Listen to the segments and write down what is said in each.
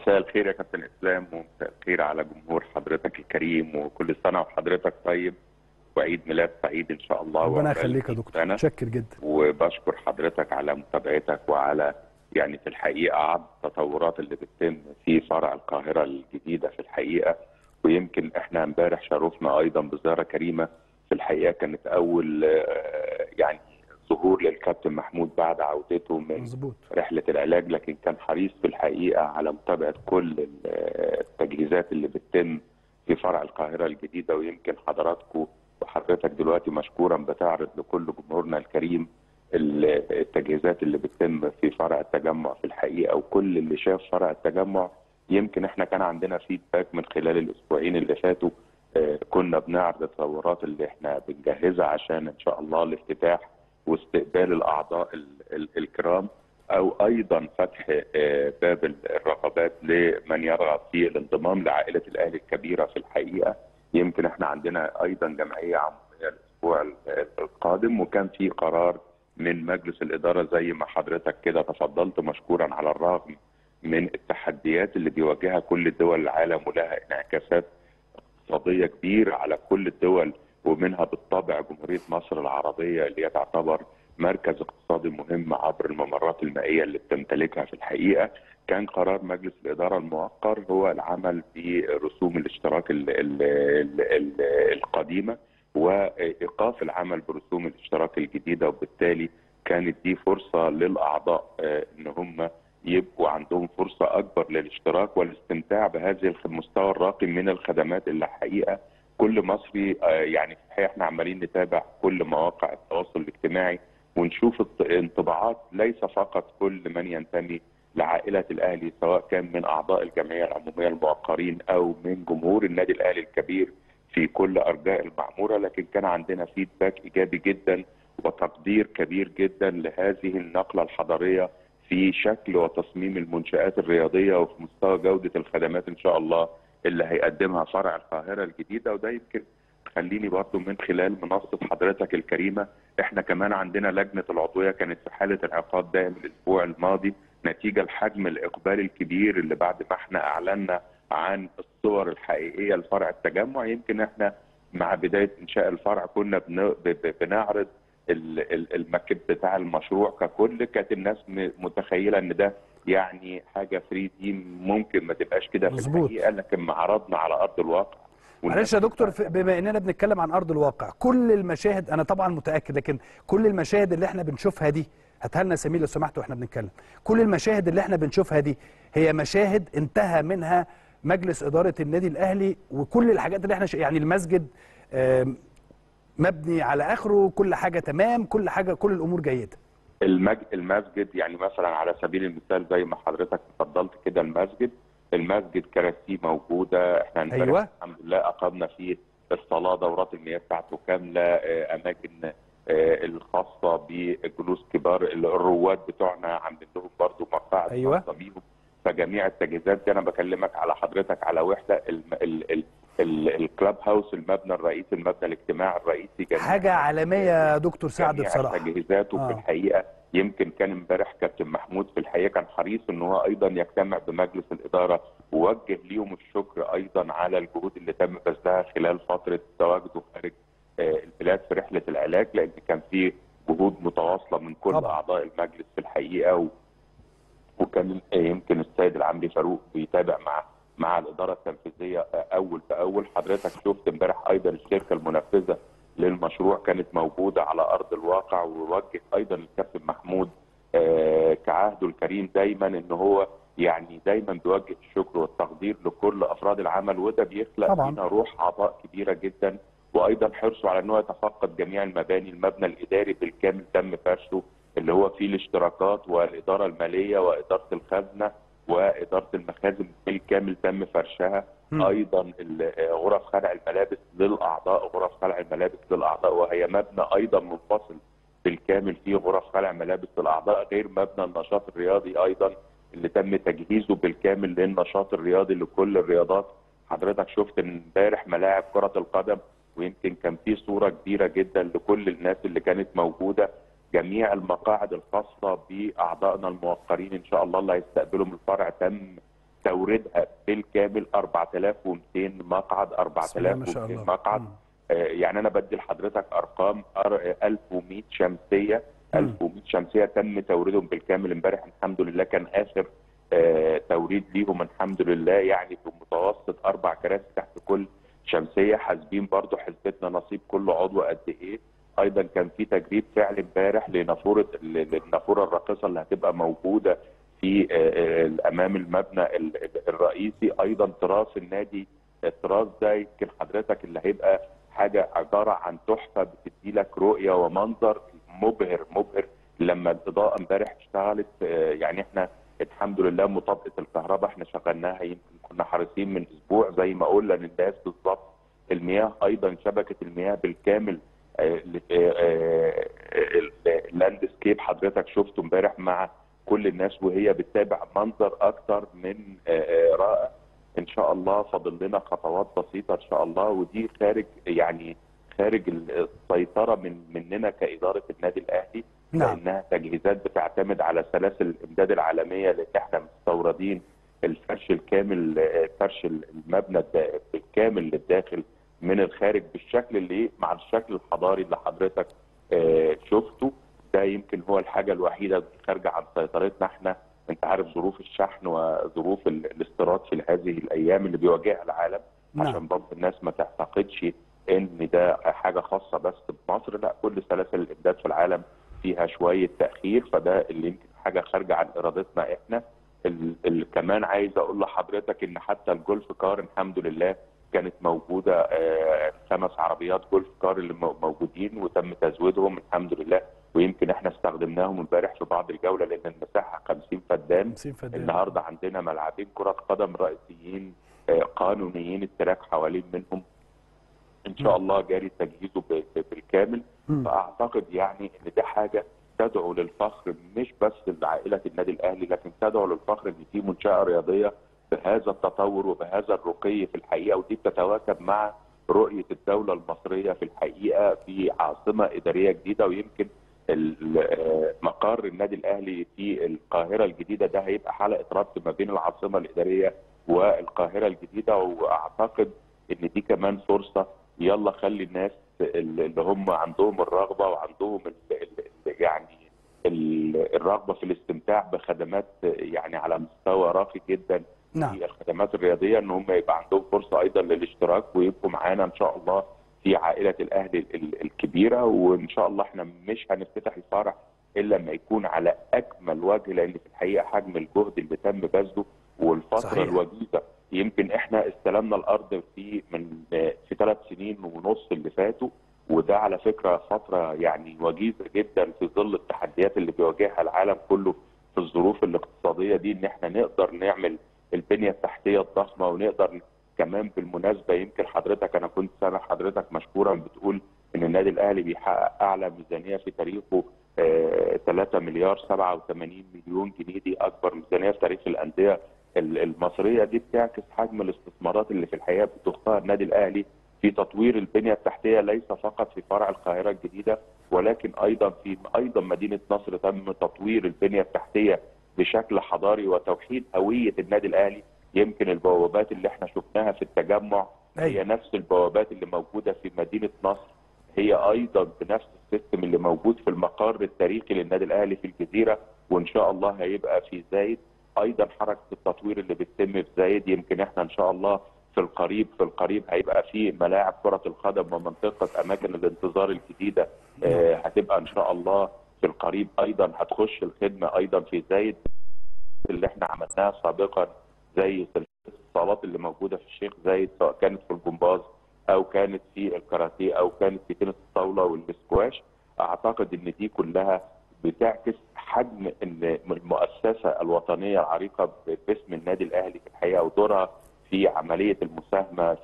مساء الخير يا كابتن اسلام ومساء الخير على جمهور حضرتك الكريم وكل سنه وحضرتك طيب وعيد ميلاد سعيد ان شاء الله ربنا وعقبال يخليك يا 100 دكتور سنة. متشكر جدا وبشكر حضرتك على متابعتك وعلى يعني في الحقيقه عرض التطورات اللي بتتم في فرع القاهره الجديده في الحقيقه ويمكن احنا امبارح شرفنا ايضا بزياره كريمه في الحقيقه كانت اول آه، يعني ظهور للكابتن محمود بعد عودته من مظبوط رحله العلاج لكن كان حريص في الحقيقه على متابعه كل ال- التجهيزات اللي بتتم في فرع القاهره الجديده ويمكن حضراتكم وحضرتك دلوقتي مشكورا بتعرض لكل جمهورنا الكريم ال- التجهيزات اللي بتتم في فرع التجمع في الحقيقه وكل اللي شاف فرع التجمع يمكن احنا كان عندنا فيدباك من خلال الاسبوعين اللي فاتوا آه، كنا بنعرض التطورات اللي احنا بنجهزها عشان ان شاء الله الافتتاح واستقبال الاعضاء ال- ال- الكرام او ايضا فتح آه، باب الرغبات لمن يرغب في الانضمام لعائله الاهلي الكبيره في الحقيقه يمكن احنا عندنا ايضا جمعيه عموميه الاسبوع ال- القادم وكان في قرار من مجلس الاداره زي ما حضرتك كده تفضلت مشكورا على الرغم من التحديات اللي بيواجهها كل دول العالم ولها انعكاسات اقتصاديه كبيره على كل الدول ومنها بالطبع جمهوريه مصر العربيه اللي هي تعتبر مركز اقتصادي مهم عبر الممرات المائيه اللي بتمتلكها في الحقيقه كان قرار مجلس الاداره المؤقر هو العمل برسوم الاشتراك ال ال ال ال القديمه وايقاف العمل برسوم الاشتراك الجديده وبالتالي كانت دي فرصه للاعضاء آه، ان هم يبقوا عندهم فرصه اكبر للاشتراك والاستمتاع بهذه المستوى الراقي من الخدمات اللي الحقيقه كل مصري آه، يعني في الحقيقه احنا عمالين نتابع كل مواقع التواصل الاجتماعي ونشوف الط- انطباعات ليس فقط كل من ينتمي لعائله الاهلي سواء كان من اعضاء الجمعيه العموميه المؤقرين او من جمهور النادي الاهلي الكبير في كل ارجاء المعموره لكن كان عندنا فيدباك ايجابي جدا وتقدير كبير جدا لهذه النقله الحضاريه في شكل وتصميم المنشآت الرياضية وفي مستوى جودة الخدمات إن شاء الله اللي هيقدمها فرع القاهرة الجديدة وده يمكن خليني برضو من خلال منصة حضرتك الكريمة احنا كمان عندنا لجنة العضوية كانت في حالة انعقاد دائم الأسبوع الماضي نتيجة لحجم الإقبال الكبير اللي بعد ما احنا أعلنا عن الصور الحقيقية لفرع التجمع يمكن احنا مع بداية إنشاء الفرع كنا بن- ب- ب- بنعرض ال- ال- المكب بتاع المشروع ككل كانت الناس م- متخيله ان ده يعني حاجه 3 دي ممكن ما تبقاش كده في مظبوط. الحقيقه لكن ما عرضنا على ارض الواقع معلش يا دكتور ف- بما اننا بنتكلم عن ارض الواقع كل المشاهد انا طبعا متاكد لكن كل المشاهد اللي احنا بنشوفها دي هاتها لنا سمير لو سمحت واحنا بنتكلم كل المشاهد اللي احنا بنشوفها دي هي مشاهد انتهى منها مجلس اداره النادي الاهلي وكل الحاجات اللي احنا ش... يعني المسجد آم، مبني على اخره كل حاجه تمام كل حاجه كل الامور جيده المج... المسجد يعني مثلا على سبيل المثال زي ما حضرتك تفضلت كده المسجد المسجد كراسي موجوده احنا امبارح أيوة. الحمد لله اقمنا فيه الصلاه دورات المياه بتاعته كامله آه، اماكن آه، الخاصه بجلوس كبار الرواد بتوعنا عاملين لهم برضه مقاعد أيوة. خاصه بيهم فجميع التجهيزات دي انا بكلمك على حضرتك على وحده ال... ال... ال... ال... الكلاب هاوس المبنى الرئيسي المبنى الاجتماعي الرئيسي جميع حاجه عالميه يا دكتور سعد جميع بصراحه تجهيزاته آه. في الحقيقه يمكن كان امبارح كابتن محمود في الحقيقه كان حريص ان هو ايضا يجتمع بمجلس الاداره ووجه ليهم الشكر ايضا على الجهود اللي تم بذلها خلال فتره تواجده خارج آه، البلاد في رحله العلاج لان كان في جهود متواصله من كل طبعا. اعضاء المجلس في الحقيقه و... وكان آه، يمكن السيد العمري فاروق بيتابع مع مع الاداره التنفيذيه آه، اول باول حضرتك شفت امبارح ايضا الشركه المنفذه للمشروع كانت موجوده على ارض الواقع ووجه ايضا الكابتن محمود آه، كعهده الكريم دايما ان هو يعني دايما بيوجه الشكر والتقدير لكل افراد العمل وده بيخلق طبعاً. فينا روح عطاء كبيره جدا وايضا حرصه على ان هو يتفقد جميع المباني المبنى الاداري بالكامل تم فرشه اللي هو فيه الاشتراكات والاداره الماليه واداره الخزنه واداره المخازن بالكامل تم فرشها مم. ايضا ال- غرف خلع الملابس للاعضاء غرف خلع الملابس للاعضاء وهي مبنى ايضا منفصل بالكامل فيه غرف خلع ملابس للاعضاء غير مبنى النشاط الرياضي ايضا اللي تم تجهيزه بالكامل للنشاط الرياضي لكل الرياضات حضرتك شفت امبارح ملاعب كره القدم ويمكن كان في صوره كبيره جدا لكل الناس اللي كانت موجوده جميع المقاعد الخاصه باعضائنا الموقرين ان شاء الله اللي هيستقبلوا من الفرع تم توريدها بالكامل 4200 مقعد بسم الله ما شاء 4200 الله مقعد مم. آه، يعني انا بدي لحضرتك ارقام أر- 1100 شمسيه مم. 1100 شمسيه تم توريدهم بالكامل امبارح الحمد لله كان اخر آه، توريد ليهم الحمد لله يعني بمتوسط اربع كراسي تحت كل شمسيه حاسبين برضو حسبتنا نصيب كل عضو قد ايه ايضا كان في تجريب فعل امبارح لنافوره للنافوره الراقصه اللي هتبقى موجوده في آه، آه، امام المبنى ال- ال- الرئيسي ايضا تراث النادي التراث ده يمكن حضرتك اللي هيبقى حاجه عباره عن تحفه بتدي لك رؤيه ومنظر مبهر مبهر لما الاضاءه امبارح اشتغلت آه، يعني احنا الحمد لله مطابقه الكهرباء احنا شغلناها يمكن كنا حريصين من اسبوع زي ما قلنا للناس بالظبط المياه ايضا شبكه المياه بالكامل آه، آه، آه، ال- اللاندسكيب حضرتك شفته امبارح مع كل الناس وهي بتتابع منظر اكتر من آه، آه، رائع ان شاء الله فاضل لنا خطوات بسيطه ان شاء الله ودي خارج يعني خارج السيطره من مننا كاداره النادي الاهلي نعم لانها تجهيزات بتعتمد على سلاسل الامداد العالميه لان احنا مستوردين الفرش الكامل آه، فرش المبنى الدا- بالكامل للداخل من الخارج بالشكل اللي مع الشكل الحضاري اللي حضرتك آه، شفته ده يمكن هو الحاجه الوحيده اللي خارجه عن سيطرتنا احنا انت عارف ظروف الشحن وظروف ال- الاستيراد في هذه الايام اللي بيواجهها العالم نعم عشان برضه الناس ما تعتقدش ان ده حاجه خاصه بس بمصر لا كل سلاسل الامداد في العالم فيها شويه تاخير فده اللي يمكن حاجه خارجه عن ارادتنا احنا ال- ال- كمان عايز اقول لحضرتك ان حتى الجولف كار الحمد لله كانت موجوده آه، خمس عربيات جولف كار اللي مو- موجودين وتم تزويدهم الحمد لله ويمكن احنا استخدمناهم امبارح في بعض الجوله لان المساحه 50 فدان 50 فدان النهارده عندنا ملعبين كره قدم رئيسيين آه، قانونيين التراك حوالين منهم ان شاء الله جاري تجهيزه ب- ب- بالكامل مم. فاعتقد يعني ان دي حاجه تدعو للفخر مش بس لعائله النادي الاهلي لكن تدعو للفخر ان في منشاه رياضيه بهذا التطور وبهذا الرقي في الحقيقه ودي بتتواكب مع رؤيه الدوله المصريه في الحقيقه في عاصمه اداريه جديده ويمكن ال- آه، مقر النادي الاهلي في القاهره الجديده ده هيبقى حلقه ربط ما بين العاصمه الاداريه والقاهره الجديده واعتقد ان دي كمان فرصه يلا خلي الناس اللي هم عندهم الرغبه وعندهم ال ال يعني ال- الرغبه في الاستمتاع بخدمات يعني على مستوى راقي جدا نعم في الخدمات الرياضيه ان هم يبقى عندهم فرصه ايضا للاشتراك ويبقوا معانا ان شاء الله في عائله الاهلي ال- الكبيره وان شاء الله احنا مش هنفتتح الفرع الا لما يكون على اكمل وجه لان في الحقيقه حجم الجهد اللي تم بذله والفتره صحيح. الوجيزه يمكن احنا استلمنا الارض في من في ثلاث سنين ونص اللي فاتوا وده على فكره فتره يعني وجيزه جدا في ظل التحديات اللي بيواجهها العالم كله في الظروف الاقتصاديه دي ان احنا نقدر نعمل البنيه التحتيه الضخمه ونقدر كمان بالمناسبه يمكن حضرتك انا كنت سامع حضرتك مشكورا بتقول ان النادي الاهلي بيحقق اعلى ميزانيه في تاريخه آه 3 مليار 87 مليون جنيه دي اكبر ميزانيه في تاريخ الانديه ال- المصريه دي بتعكس حجم الاستثمارات اللي في الحقيقه بتضخها النادي الاهلي في تطوير البنيه التحتيه ليس فقط في فرع القاهره الجديده ولكن ايضا في ايضا مدينه نصر تم تطوير البنيه التحتيه بشكل حضاري وتوحيد هويه النادي الاهلي يمكن البوابات اللي احنا شفناها في التجمع هي أيوة. نفس البوابات اللي موجوده في مدينه نصر هي ايضا بنفس السيستم اللي موجود في المقر التاريخي للنادي الاهلي في الجزيره وان شاء الله هيبقى في زايد ايضا حركه التطوير اللي بتتم في زايد يمكن احنا ان شاء الله في القريب في القريب هيبقى في ملاعب كره القدم ومنطقه اماكن الانتظار الجديده آه هتبقى ان شاء الله في القريب ايضا هتخش الخدمه ايضا في زايد اللي احنا عملناها سابقا زي سلسله الصالات اللي موجوده في الشيخ زايد سواء كانت في الجمباز او كانت في الكاراتيه او كانت في تنس الطاوله والسكواش اعتقد ان دي كلها بتعكس حجم ان المؤسسه الوطنيه العريقه باسم النادي الاهلي في الحقيقه ودورها في عمليه المساهمه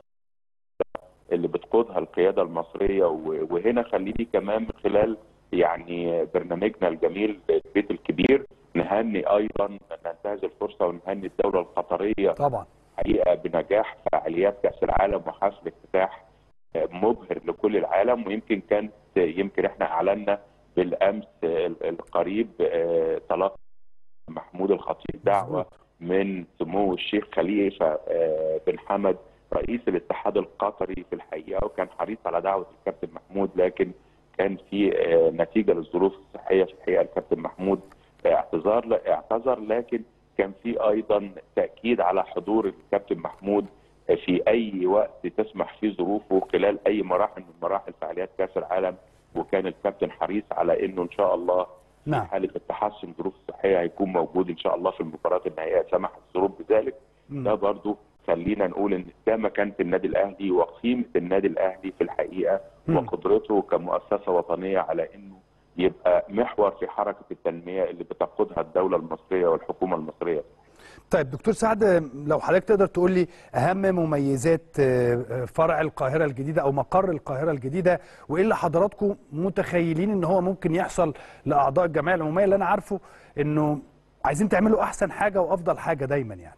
اللي بتقودها القياده المصريه و- وهنا خليني كمان من خلال يعني برنامجنا الجميل البيت الكبير نهني ايضا ننتهز الفرصه ونهني الدوله القطريه طبعا حقيقه بنجاح فعاليات كاس العالم وحفل افتتاح مبهر لكل العالم ويمكن كانت يمكن احنا اعلنا بالامس القريب آه، تلقى محمود الخطيب دعوه مظبوط. من سمو الشيخ خليفه آه، بن حمد رئيس الاتحاد القطري في الحقيقه وكان حريص على دعوه الكابتن محمود لكن كان في آه، نتيجه للظروف الصحيه في الحقيقه الكابتن محمود آه، اعتذار اعتذر لكن كان في ايضا تاكيد على حضور الكابتن محمود في اي وقت تسمح فيه ظروفه خلال اي مراحل من مراحل فعاليات كاس العالم وكان الكابتن حريص على انه ان شاء الله في نعم حاله التحسن الظروف الصحيه هيكون موجود ان شاء الله في المباراه النهائيه سمحت الظروف بذلك ده مم. برضو خلينا نقول ان ده مكانه النادي الاهلي وقيمه النادي الاهلي في الحقيقه مم. وقدرته كمؤسسه وطنيه على انه يبقى محور في حركه التنميه اللي بتقودها الدوله المصريه والحكومه المصريه. طيب دكتور سعد لو حضرتك تقدر تقول لي اهم مميزات آه، فرع القاهره الجديده او مقر القاهره الجديده وايه اللي حضراتكم متخيلين ان هو ممكن يحصل لاعضاء الجمعيه العموميه اللي انا عارفه انه عايزين تعملوا احسن حاجه وافضل حاجه دايما يعني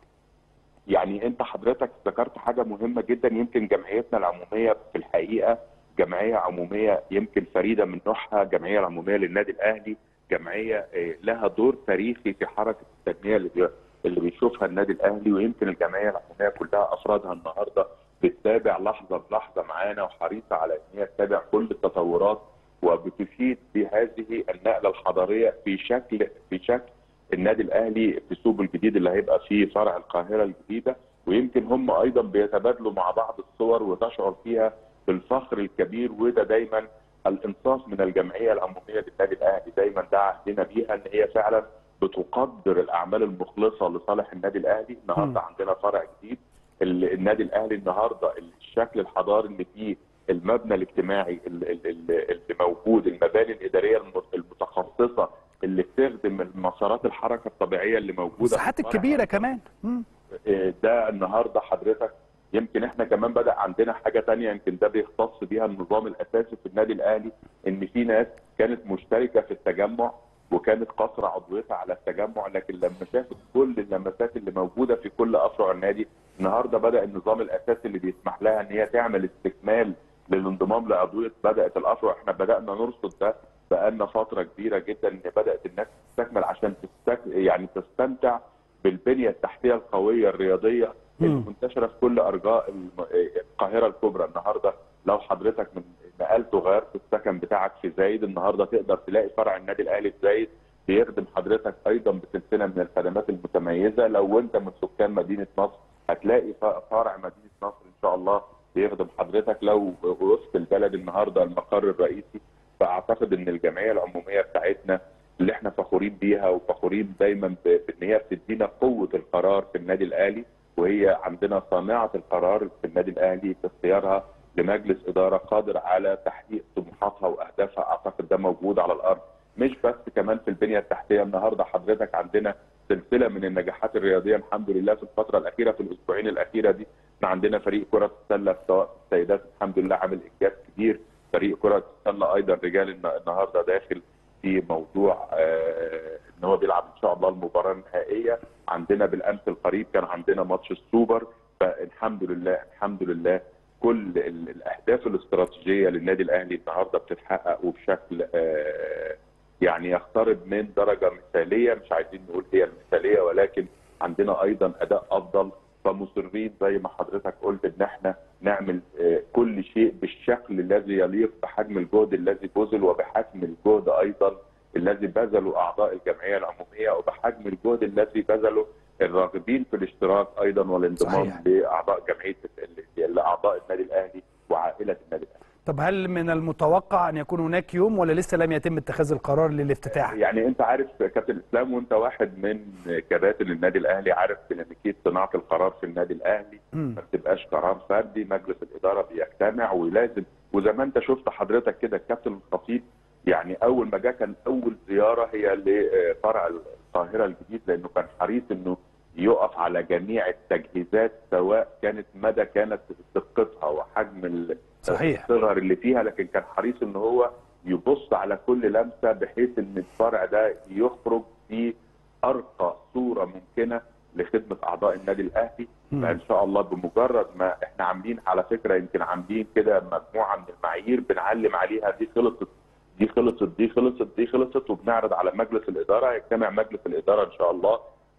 يعني انت حضرتك ذكرت حاجه مهمه جدا يمكن جمعيتنا العموميه في الحقيقه جمعيه عموميه يمكن فريده من نوعها جمعيه العموميه للنادي الاهلي جمعيه آه، لها دور تاريخي في حركه التنميه اللي بي- اللي بيشوفها النادي الاهلي ويمكن الجمعيه العموميه كلها افرادها النهارده بتتابع لحظه بلحظه معانا وحريصه على ان هي تتابع كل التطورات وبتفيد بهذه النقله الحضاريه في شكل في شكل النادي الاهلي في سوق الجديد اللي هيبقى فيه فرع القاهره الجديده ويمكن هم ايضا بيتبادلوا مع بعض الصور وتشعر فيها بالفخر الكبير وده دايما الانصاف من الجمعيه العموميه للنادي الاهلي دايما ده عهدنا بيها ان هي فعلا بتقدر الاعمال المخلصه لصالح النادي الاهلي النهارده مم. عندنا فرع جديد ال- النادي الاهلي النهارده الشكل الحضاري اللي فيه المبنى الاجتماعي ال- ال- ال- اللي موجود المباني الاداريه الم- المتخصصه اللي بتخدم مسارات الحركه الطبيعيه اللي موجوده في المساحات الفرع. الكبيره كمان مم. إيه ده النهارده حضرتك يمكن احنا كمان بدا عندنا حاجه تانية يمكن ده بيختص بيها النظام الاساسي في النادي الاهلي ان في ناس كانت مشتركه في التجمع وكانت قاصره عضويتها على التجمع لكن لما شافت كل اللمسات اللي موجوده في كل افرع النادي النهارده بدا النظام الاساسي اللي بيسمح لها ان هي تعمل استكمال للانضمام لعضويه بدات الافرع احنا بدانا نرصد ده بقالنا فتره كبيره جدا ان بدات الناس تستكمل عشان تستك... يعني تستمتع بالبنيه التحتيه القويه الرياضيه مم. المنتشره في كل ارجاء الم- القاهره الكبرى النهارده لو حضرتك من نقلت وغيرت السكن بتاعك في زايد النهارده تقدر تلاقي فرع النادي الاهلي في زايد بيخدم حضرتك ايضا بسلسله من الخدمات المتميزه لو انت من سكان مدينه نصر هتلاقي ف- فرع مدينه نصر ان شاء الله بيخدم حضرتك لو وسط البلد النهارده المقر الرئيسي فاعتقد ان الجمعيه العموميه بتاعتنا اللي احنا فخورين بيها وفخورين دايما ب- بان هي بتدينا قوه القرار في النادي الاهلي وهي عندنا صانعه القرار في النادي الاهلي في اختيارها لمجلس اداره قادر على تحقيق طموحاتها واهدافها اعتقد ده موجود على الارض مش بس كمان في البنيه التحتيه النهارده حضرتك عندنا سلسله من النجاحات الرياضيه الحمد لله في الفتره الاخيره في الاسبوعين الاخيره دي احنا عندنا فريق كره السله سواء السيدات الحمد لله عامل انجاز كبير فريق كره السله ايضا رجال الن- النهارده داخل في موضوع آه، ان هو بيلعب ان شاء الله المباراه النهائيه عندنا بالامس القريب كان عندنا ماتش السوبر فالحمد لله الحمد لله كل ال- الاهداف الاستراتيجيه للنادي الاهلي النهارده بتتحقق وبشكل آه، يعني يقترب من درجه مثاليه مش عايزين نقول هي المثاليه ولكن عندنا ايضا اداء افضل فمصرين زي ما حضرتك قلت ان احنا نعمل آه، كل شيء بالشكل الذي يليق بحجم الجهد الذي بذل وبحجم الجهد ايضا الذي بذله اعضاء الجمعيه العموميه وبحجم الجهد الذي بذله الراغبين في الاشتراك ايضا والانضمام صحيح. لاعضاء جمعيه لاعضاء النادي الاهلي وعائله النادي الاهلي. طب هل من المتوقع ان يكون هناك يوم ولا لسه لم يتم اتخاذ القرار للافتتاح يعني انت عارف كابتن اسلام وانت واحد من كباتن النادي الاهلي عارف ديناميكيه صناعه القرار في النادي الاهلي مم. ما بتبقاش قرار فردي مجلس الاداره بيجتمع ولازم وزي ما انت شفت حضرتك كده الكابتن الخطيب يعني اول ما جه كان اول زياره هي لفرع القاهره الجديد لانه كان حريص انه يقف على جميع التجهيزات سواء كانت مدى كانت دقتها وحجم ال- صحيح. الصغر اللي فيها لكن كان حريص ان هو يبص على كل لمسه بحيث ان الفرع ده يخرج في ارقى صوره ممكنه لخدمه اعضاء النادي الاهلي مم. فان شاء الله بمجرد ما احنا عاملين على فكره يمكن عاملين كده مجموعه من المعايير بنعلم عليها دي خلصت دي خلصت دي خلصت دي خلصت وبنعرض على مجلس الاداره يجتمع مجلس الاداره ان شاء الله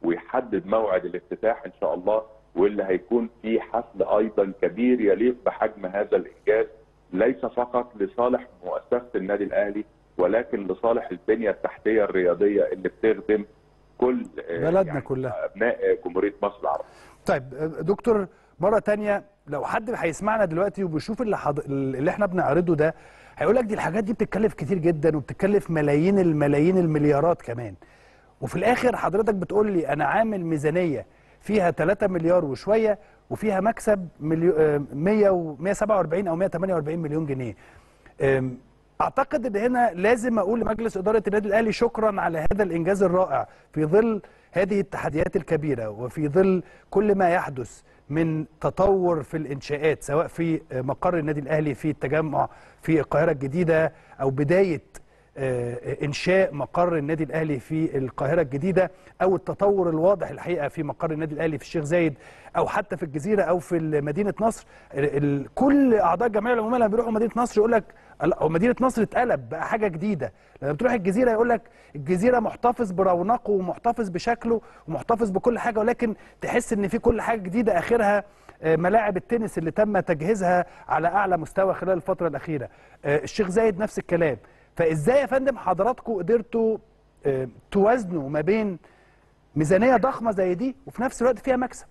ويحدد موعد الافتتاح ان شاء الله واللي هيكون في حفل ايضا كبير يليق بحجم هذا الانجاز ليس فقط لصالح مؤسسه النادي الاهلي ولكن لصالح البنيه التحتيه الرياضيه اللي بتخدم كل آه، بلدنا كلها. ابناء جمهوريه مصر العربيه. طيب دكتور مره تانية لو حد هيسمعنا دلوقتي وبيشوف اللي, حض... اللي احنا بنعرضه ده هيقول لك دي الحاجات دي بتتكلف كتير جدا وبتتكلف ملايين الملايين المليارات كمان وفي الاخر حضرتك بتقول لي انا عامل ميزانيه فيها 3 مليار وشويه وفيها مكسب مليو... آه، 100 و 147 او 148 مليون جنيه أم، اعتقد ان هنا لازم اقول لمجلس اداره النادي الاهلي شكرا على هذا الانجاز الرائع في ظل هذه التحديات الكبيره وفي ظل كل ما يحدث من تطور في الانشاءات سواء في مقر النادي الاهلي في التجمع في القاهره الجديده او بدايه آه، انشاء مقر النادي الاهلي في القاهره الجديده او التطور الواضح الحقيقه في مقر النادي الاهلي في الشيخ زايد او حتى في الجزيره او في مدينه نصر ال- ال- كل اعضاء الجمعيه العموميه لما بيروحوا مدينه نصر يقول لك لا، هو مدينه نصر اتقلب بقى حاجه جديده لما بتروح الجزيره يقول لك الجزيره محتفظ برونقه ومحتفظ بشكله ومحتفظ بكل حاجه ولكن تحس ان في كل حاجه جديده اخرها آه، ملاعب التنس اللي تم تجهيزها على اعلى مستوى خلال الفتره الاخيره آه، الشيخ زايد نفس الكلام فازاي يا فندم حضراتكم قدرتوا آه، توازنوا ما بين ميزانيه ضخمه زي دي وفي نفس الوقت فيها مكسب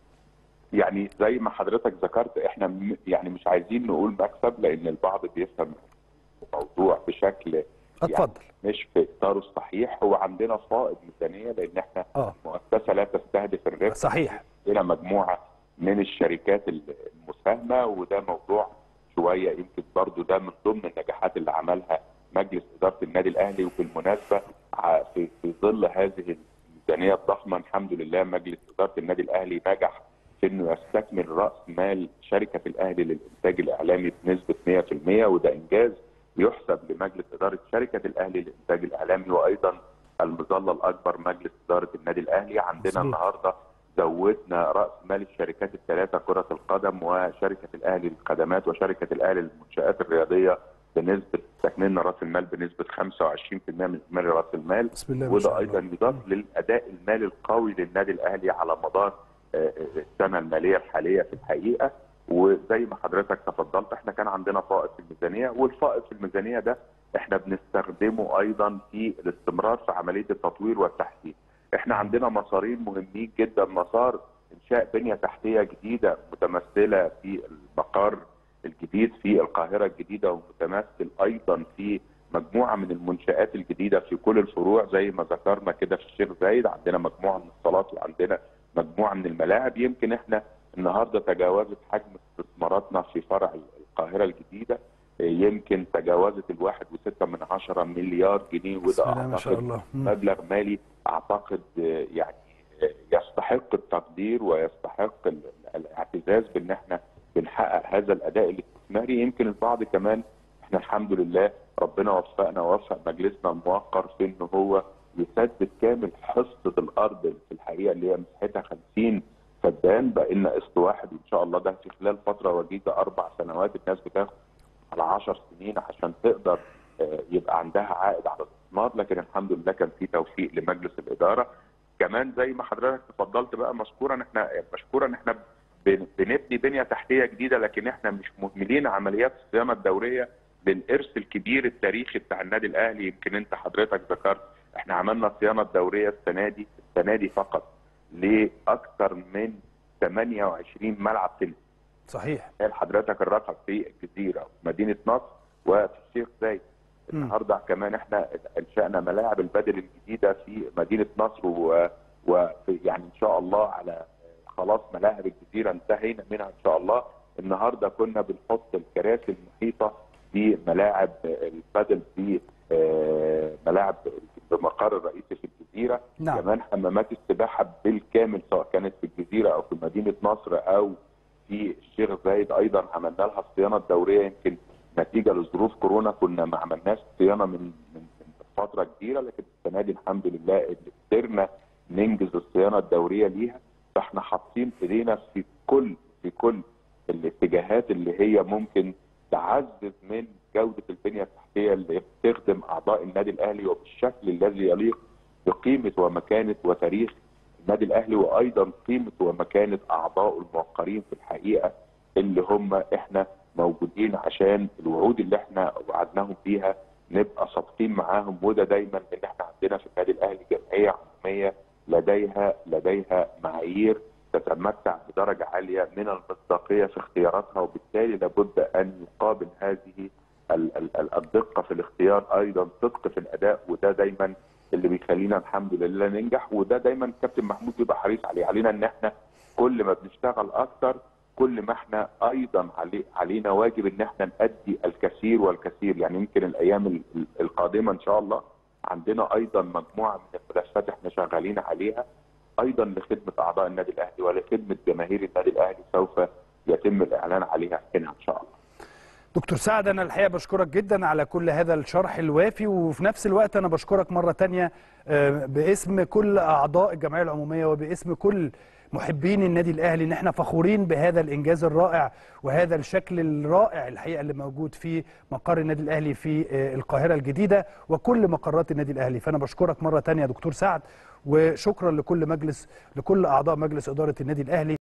يعني زي ما حضرتك ذكرت احنا م- يعني مش عايزين نقول مكسب لان البعض بيفهم الموضوع بشكل يعني اتفضل مش في اطاره الصحيح هو عندنا فائض ميزانيه لان احنا اه مؤسسه لا تستهدف الربح صحيح عندنا مجموعه من الشركات المساهمه وده موضوع شويه يمكن برضو ده من ضمن النجاحات اللي عملها مجلس اداره النادي الاهلي وبالمناسبه ع- في في ظل هذه الميزانيه الضخمه الحمد لله مجلس اداره النادي الاهلي نجح في انه يستكمل راس مال شركه الاهلي للانتاج الاعلامي بنسبه 100% وده انجاز يحسب لمجلس اداره شركه الاهلي للانتاج الاعلامي وايضا المظله الاكبر مجلس اداره النادي الاهلي عندنا مظبوط. النهارده زودنا راس مال الشركات الثلاثه كره القدم وشركه الاهلي للخدمات وشركه الاهلي للمنشات الرياضيه بنسبه تكملنا راس المال بنسبه 25% من اجمالي راس المال بسم الله ما شاء وده الله ايضا يضاف للاداء المالي القوي للنادي الاهلي على مدار آه، آه، السنه الماليه الحاليه في الحقيقه وزي ما حضرتك تفضلت احنا كان عندنا فائض في الميزانيه والفائض في الميزانيه ده احنا بنستخدمه ايضا في الاستمرار في عمليه التطوير والتحسين. احنا عندنا مسارين مهمين جدا مسار انشاء بنيه تحتيه جديده متمثله في المقر الجديد في القاهره الجديده ومتمثل ايضا في مجموعه من المنشات الجديده في كل الفروع زي ما ذكرنا كده في الشيخ زايد عندنا مجموعه من الصالات وعندنا مجموعه من الملاعب يمكن احنا النهارده تجاوزت حجم استثماراتنا في فرع القاهره الجديده يمكن تجاوزت الواحد وستة من عشرة مليار جنيه بسم وده الله ما شاء اعتقد الله مم. مبلغ مالي اعتقد آه، يعني آه، يستحق التقدير ويستحق ال- الاعتزاز بان احنا بنحقق هذا الاداء الاستثماري يمكن البعض كمان احنا الحمد لله ربنا وفقنا ووفق مجلسنا الموقر في ان هو يسدد كامل حصه الارض في الحقيقه اللي هي مساحتها 50 فدان بقينا قسط واحد وان شاء الله ده في خلال فتره وجيزه اربع سنوات الناس بتاخد على 10 سنين عشان تقدر آه، يبقى عندها عائد على الاستثمار لكن الحمد لله كان في توفيق لمجلس الاداره كمان زي ما حضرتك تفضلت بقى مشكورا احنا مشكورا احنا بن- بنبني بنيه تحتيه جديده لكن احنا مش مهملين عمليات الصيانه الدوريه للارث الكبير التاريخي بتاع النادي الاهلي يمكن انت حضرتك ذكرت احنا عملنا الصيانه الدوريه السنه دي السنه دي فقط لاكثر من 28 ملعب تنس صحيح تخيل حضرتك الرقم في الجزيره وفي مدينه نصر وفي الشيخ زايد مم. النهارده كمان احنا انشانا ملاعب البدل الجديده في مدينه نصر و... وفي يعني ان شاء الله على خلاص ملاعب الجزيره انتهينا منها ان شاء الله النهارده كنا بنحط الكراسي المحيطه في ملاعب البدل في آه، ملاعب المقر الرئيسي في الجزيره نعم كمان حمامات السباحه بالكامل سواء كانت في الجزيره او في مدينه نصر او في الشيخ زايد ايضا عملنا لها الصيانه الدوريه يمكن نتيجه لظروف كورونا كنا ما عملناش صيانه من من من فتره كبيره لكن السنه دي الحمد لله اللي قدرنا ننجز الصيانه الدوريه ليها فاحنا حاطين ايدينا في كل في كل الاتجاهات اللي هي ممكن تعزز من جوده البنيه التحتيه اللي بتخدم اعضاء النادي الاهلي وبالشكل الذي يليق بقيمه ومكانه وتاريخ النادي الاهلي وايضا قيمه ومكانه اعضائه الموقرين في الحقيقه اللي هم احنا موجودين عشان الوعود اللي احنا وعدناهم بيها نبقى صادقين معاهم وده دايما ان احنا عندنا في النادي الاهلي جمعيه عموميه لديها لديها معايير تتمتع بدرجه عاليه من المصداقيه في اختياراتها وبالتالي لابد ان يقابل هذه ال- ال- ال- الدقه في الاختيار ايضا صدق في الاداء وده دايما اللي بيخلينا الحمد لله ننجح وده دايما كابتن محمود بيبقى حريص عليه علينا ان احنا كل ما بنشتغل اكتر كل ما احنا ايضا علي علينا واجب ان احنا نادي الكثير والكثير يعني يمكن الايام ال- ال- القادمه ان شاء الله عندنا ايضا مجموعه من الملفات احنا شغالين عليها ايضا لخدمه اعضاء النادي الاهلي ولخدمه جماهير النادي الاهلي سوف يتم الاعلان عليها هنا ان شاء الله. دكتور سعد انا الحقيقه بشكرك جدا على كل هذا الشرح الوافي وفي نفس الوقت انا بشكرك مره تانية آه، باسم كل اعضاء الجمعيه العموميه وباسم كل محبين النادي الاهلي ان احنا فخورين بهذا الانجاز الرائع وهذا الشكل الرائع الحقيقه اللي موجود في مقر النادي الاهلي في آه، القاهره الجديده وكل مقرات النادي الاهلي فانا بشكرك مره تانية يا دكتور سعد وشكرا لكل مجلس لكل اعضاء مجلس اداره النادي الاهلي